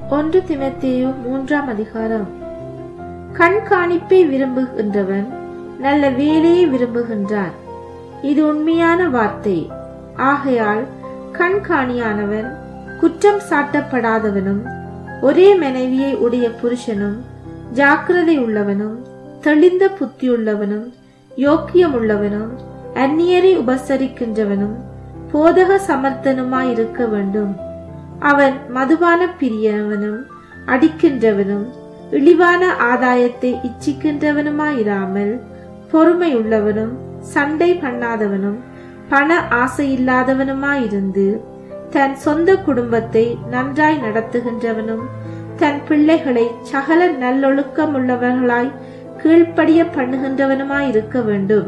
ஒன்று திமத்தேயு மூன்றாம் அதிகாரம் கண்காணிப்பை விரும்புகின்றவன் நல்ல வேலையை விரும்புகின்றான் இது உண்மையான வார்த்தை ஆகையால் கண்காணியானவன் குற்றம் சாட்டப்படாதவனும் ஒரே மனைவியை உடைய புருஷனும் ஜாக்கிரதை உள்ளவனும் தெளிந்த புத்தியுள்ளவனும் யோக்கியமுள்ளவனும் அந்நியரை உபசரிக்கின்றவனும் போதக சமர்த்தனுமாயிருக்க வேண்டும் அவன் மதுபான பிரியவனும் அடிக்கின்றவனும் இழிவான ஆதாயத்தை இச்சிக்கின்றவனுமாயிராமல் பொறுமையுள்ளவனும் சண்டை பண்ணாதவனும் பண ஆசையில்லாதவனுமாயிருந்து தன் சொந்த குடும்பத்தை நன்றாய் நடத்துகின்றவனும் தன் பிள்ளைகளை சகல நல்லொழுக்கமுள்ளவர்களாய் கீழ்ப்படிய பண்ணுகின்றவனுமாயிருக்க வேண்டும்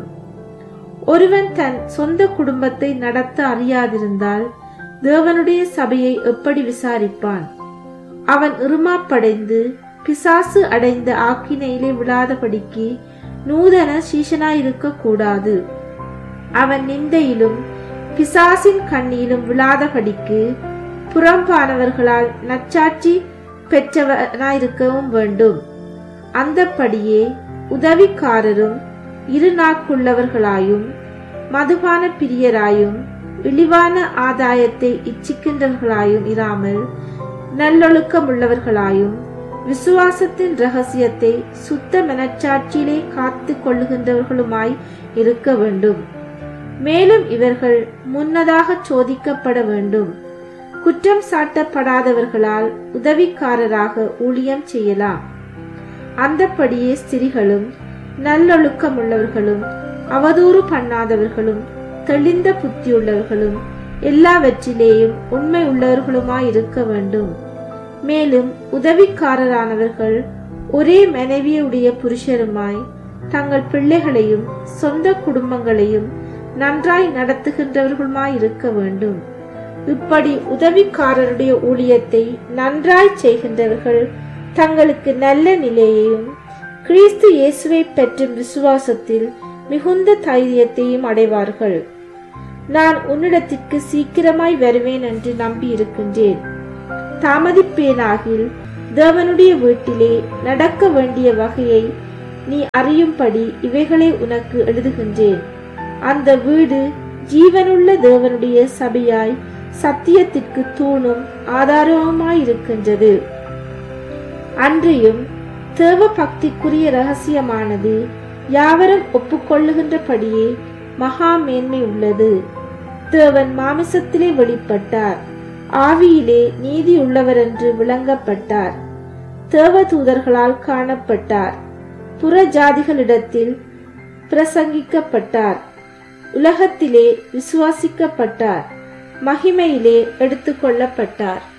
ஒருவன் தன் சொந்த குடும்பத்தை நடத்த அறியாதிருந்தால் தேவனுடைய சபையை எப்படி விசாரிப்பான் அவன் இருமாப்படைந்து பிசாசு அடைந்த ஆக்கினையிலே விழாதபடிக்கு நூதன சீஷனாயிருக்க கூடாது அவன் நிந்தையிலும் பிசாசின் கண்ணியிலும் விழாதபடிக்கு புறம்பானவர்களால் நச்சாட்சி பெற்றவனாயிருக்கவும் வேண்டும் அந்தப்படியே உதவிக்காரரும் இரு நாக்குள்ளவர்களாயும் மதுபான பிரியராயும் இழிவான ஆதாயத்தை இச்சிக்கின்றவர்களாயும் இராமல் நல்லொழுக்கமுள்ளவர்களாயும் விசுவாசத்தின் ரகசியத்தை சுத்த மனச்சாட்சியிலே காத்து கொள்ளுகின்றவர்களுமாய் இருக்க வேண்டும் மேலும் இவர்கள் முன்னதாக சோதிக்கப்பட வேண்டும் குற்றம் சாட்டப்படாதவர்களால் உதவிக்காரராக ஊழியம் செய்யலாம் அந்தப்படியே ஸ்திரிகளும் நல்லொழுக்கமுள்ளவர்களும் அவதூறு பண்ணாதவர்களும் தெளிந்த புத்தியுள்ளவர்களும் எல்லாவற்றிலேயும் உண்மை உள்ளவர்களுமாயிருக்க வேண்டும் மேலும் உதவிக்காரரானவர்கள் ஒரே மனைவியுடைய புருஷருமாய் தங்கள் பிள்ளைகளையும் சொந்த குடும்பங்களையும் நன்றாய் நடத்துகின்றவர்களுமாயிருக்க வேண்டும் இப்படி உதவிக்காரருடைய ஊழியத்தை நன்றாய் செய்கின்றவர்கள் தங்களுக்கு நல்ல நிலையையும் கிறிஸ்து இயேசுவை பெற்றும் விசுவாசத்தில் மிகுந்த தைரியத்தையும் அடைவார்கள் நான் உன்னிடத்திற்கு சீக்கிரமாய் வருவேன் என்று நம்பி இருக்கின்றேன் தாமதிப்பேனாகில் தேவனுடைய வீட்டிலே நடக்க வேண்டிய வகையை நீ அறியும்படி இவைகளை உனக்கு எழுதுகின்றேன் அந்த வீடு ஜீவனுள்ள தேவனுடைய சபையாய் சத்தியத்திற்கு தூணும் ஆதாரமாயிருக்கின்றது அன்றியும் தேவ பக்திக்குரிய ரகசியமானது யாவரும் ஒப்புக்கொள்ளுகின்றபடியே மகா மேன்மை உள்ளது தேவன் மாமிசத்திலே வெளிப்பட்டார் ஆவியிலே நீதி உள்ளவர் என்று விளங்கப்பட்டார் தேவ தூதர்களால் காணப்பட்டார் புற ஜாதிகளிடத்தில் பிரசங்கிக்கப்பட்டார் உலகத்திலே விசுவாசிக்கப்பட்டார் மகிமையிலே எடுத்துக்கொள்ளப்பட்டார்